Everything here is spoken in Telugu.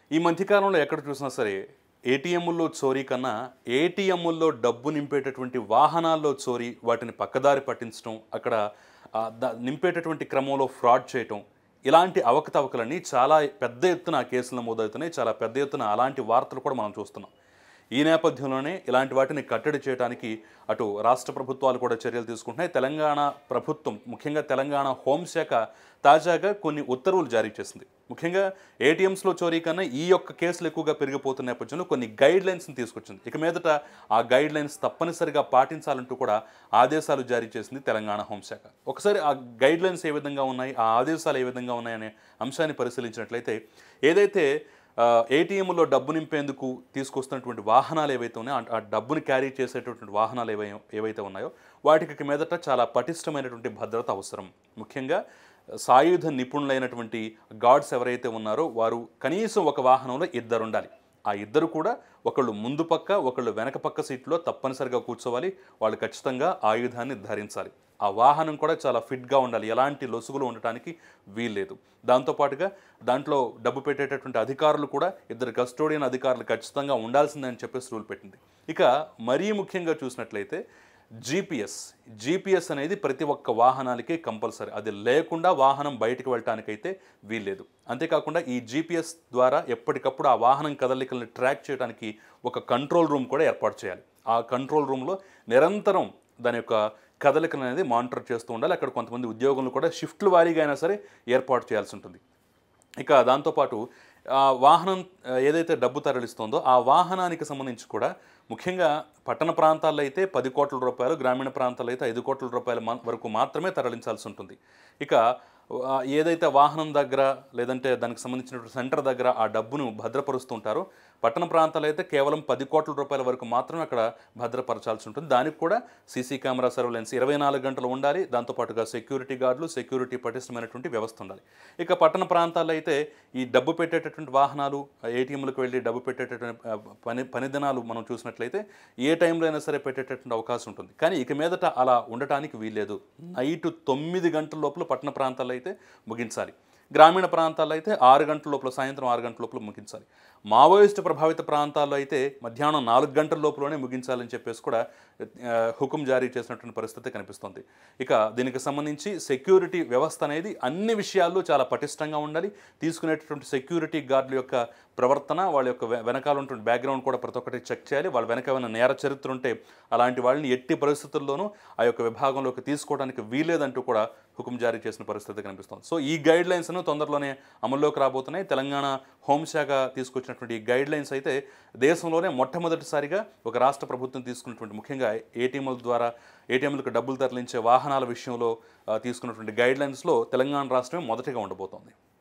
ఈ మధ్యకాలంలో ఎక్కడ చూసినా సరే ఏటీఎంల్లో చోరీ కన్నా ఏటీఎంల్లో డబ్బు నింపేటటువంటి వాహనాల్లో చోరీ వాటిని పక్కదారి పట్టించడం అక్కడ ఆ, ద- నింపేటటువంటి క్రమంలో ఫ్రాడ్ చేయటం ఇలాంటి అవకతవకలన్నీ చాలా పెద్ద ఎత్తున కేసులు నమోదవుతున్నాయి చాలా పెద్ద ఎత్తున అలాంటి వార్తలు కూడా మనం చూస్తున్నాం ఈ నేపథ్యంలోనే ఇలాంటి వాటిని కట్టడి చేయడానికి అటు రాష్ట్ర ప్రభుత్వాలు కూడా చర్యలు తీసుకుంటున్నాయి తెలంగాణ ప్రభుత్వం ముఖ్యంగా తెలంగాణ హోంశాఖ తాజాగా కొన్ని ఉత్తర్వులు జారీ చేసింది ముఖ్యంగా ఏటీఎంస్లో చోరీ కన్నా ఈ యొక్క కేసులు ఎక్కువగా పెరిగిపోతున్న నేపథ్యంలో కొన్ని గైడ్ లైన్స్ని తీసుకొచ్చింది ఇక మీదట ఆ గైడ్ లైన్స్ తప్పనిసరిగా పాటించాలంటూ కూడా ఆదేశాలు జారీ చేసింది తెలంగాణ హోంశాఖ ఒకసారి ఆ గైడ్ లైన్స్ ఏ విధంగా ఉన్నాయి ఆ ఆదేశాలు ఏ విధంగా ఉన్నాయనే అంశాన్ని పరిశీలించినట్లయితే ఏదైతే ఏటీఎంలో డబ్బు నింపేందుకు తీసుకొస్తున్నటువంటి వాహనాలు ఏవైతే ఉన్నాయో ఆ- ఆ డబ్బుని క్యారీ చేసేటటువంటి వాహనాలు ఏవై ఏవైతే ఉన్నాయో వాటికి ఇక మీదట చాలా పటిష్టమైనటువంటి భద్రత అవసరం ముఖ్యంగా సాయుధ నిపుణులైనటువంటి గార్డ్స్ ఎవరైతే ఉన్నారో వారు కనీసం ఒక వాహనంలో ఇద్దరు ఉండాలి ఆ ఇద్దరు కూడా ఒకళ్ళు ముందు పక్క ఒకళ్ళు వెనక పక్క సీట్లో తప్పనిసరిగా కూర్చోవాలి వాళ్ళు ఖచ్చితంగా ఆయుధాన్ని ధరించాలి ఆ వాహనం కూడా చాలా ఫిట్గా ఉండాలి ఎలాంటి లొసుగులు ఉండటానికి వీల్లేదు దాంతోపాటుగా దాంట్లో డబ్బు పెట్టేటటువంటి అధికారులు కూడా ఇద్దరు కస్టోడియన్ అధికారులు ఖచ్చితంగా ఉండాల్సిందని చెప్పేసి రూల్ పెట్టింది ఇక మరీ ముఖ్యంగా చూసినట్లయితే జీపీఎస్ జీపీఎస్ అనేది ప్రతి ఒక్క వాహనానికి కంపల్సరీ అది లేకుండా వాహనం బయటకు వెళ్ళటానికైతే వీల్లేదు అంతేకాకుండా ఈ జీపీఎస్ ద్వారా ఎప్పటికప్పుడు ఆ వాహనం కదలికలను ట్రాక్ చేయడానికి ఒక కంట్రోల్ రూమ్ కూడా ఏర్పాటు చేయాలి ఆ కంట్రోల్ రూమ్లో నిరంతరం దాని యొక్క కదలికలు అనేది మానిటర్ చేస్తూ ఉండాలి అక్కడ కొంతమంది ఉద్యోగులు కూడా షిఫ్ట్ల వారీగా అయినా సరే ఏర్పాటు చేయాల్సి ఉంటుంది ఇక దాంతోపాటు ఆ వాహనం ఆ, ఏదైతే డబ్బు తరలిస్తుందో ఆ వాహనానికి సంబంధించి కూడా ముఖ్యంగా పట్టణ ప్రాంతాల్లో అయితే పది కోట్ల రూపాయలు గ్రామీణ ప్రాంతాల్లో అయితే ఐదు కోట్ల రూపాయల మా- వరకు మాత్రమే తరలించాల్సి ఉంటుంది ఇక ఆ, ఏదైతే వాహనం దగ్గర లేదంటే దానికి సంబంధించినటువంటి సెంటర్ దగ్గర ఆ డబ్బును భద్రపరుస్తుంటారో పట్టణ ప్రాంతాల్లో అయితే కేవలం పది కోట్ల రూపాయల వరకు మాత్రమే అక్కడ భద్రపరచాల్సి ఉంటుంది దానికి కూడా సీసీ కెమెరా సర్వేలెన్స్ ఇరవై నాలుగు గంటలు ఉండాలి దాంతోపాటుగా సెక్యూరిటీ గార్డులు సెక్యూరిటీ పటిష్టమైనటువంటి వ్యవస్థ ఉండాలి ఇక పట్టణ ప్రాంతాల్లో అయితే ఈ డబ్బు పెట్టేటటువంటి వాహనాలు ఏటీఎంలకు వెళ్ళి డబ్బు పెట్టేటటువంటి ఆ, పని పని దినాలు మనం చూసినట్లయితే ఏ టైంలో అయినా సరే పెట్టేటటువంటి అవకాశం ఉంటుంది కానీ ఇక మీదట అలా ఉండటానికి వీల్లేదు నైట్ తొమ్మిది గంటల లోపల పట్టణ ప్రాంతాల్లో అయితే ముగించాలి గ్రామీణ ప్రాంతాల్లో అయితే ఆరు గంటల లోపల సాయంత్రం ఆరు గంటల లోపల ముగించాలి మావోయిస్టు ప్రభావిత ప్రాంతాల్లో అయితే మధ్యాహ్నం నాలుగు గంటల లోపలనే ముగించాలని చెప్పేసి కూడా ఆ, హుకుం జారీ చేసినటువంటి పరిస్థితి కనిపిస్తుంది ఇక దీనికి సంబంధించి సెక్యూరిటీ వ్యవస్థ అనేది అన్ని విషయాల్లో చాలా పటిష్టంగా ఉండాలి తీసుకునేటటువంటి సెక్యూరిటీ గార్డుల యొక్క ప్రవర్తన వాళ్ళ యొక్క వె- వెనకాల ఉన్నటువంటి బ్యాక్గ్రౌండ్ కూడా ప్రతి ఒక్కటి చెక్ చేయాలి వాళ్ళ వెనక ఏమైనా నేర చరిత్ర ఉంటే అలాంటి వాళ్ళని ఎట్టి పరిస్థితుల్లోనూ ఆ యొక్క విభాగంలోకి తీసుకోవడానికి వీలేదంటూ కూడా హుకుం జారీ చేసిన పరిస్థితి కనిపిస్తుంది సో ఈ గైడ్ లైన్స్ను తొందరలోనే అమల్లోకి రాబోతున్నాయి తెలంగాణ హోంశాఖ తీసుకొచ్చినటువంటి ఈ గైడ్ లైన్స్ అయితే దేశంలోనే మొట్టమొదటిసారిగా ఒక రాష్ట్ర ప్రభుత్వం తీసుకున్నటువంటి ముఖ్యంగా ఏటీఎంల ద్వారా ఏటీఎంలకు డబ్బులు తరలించే వాహనాల విషయంలో ఆ, తీసుకున్నటువంటి గైడ్ లైన్స్లో తెలంగాణ రాష్ట్రమే మొదటిగా ఉండబోతోంది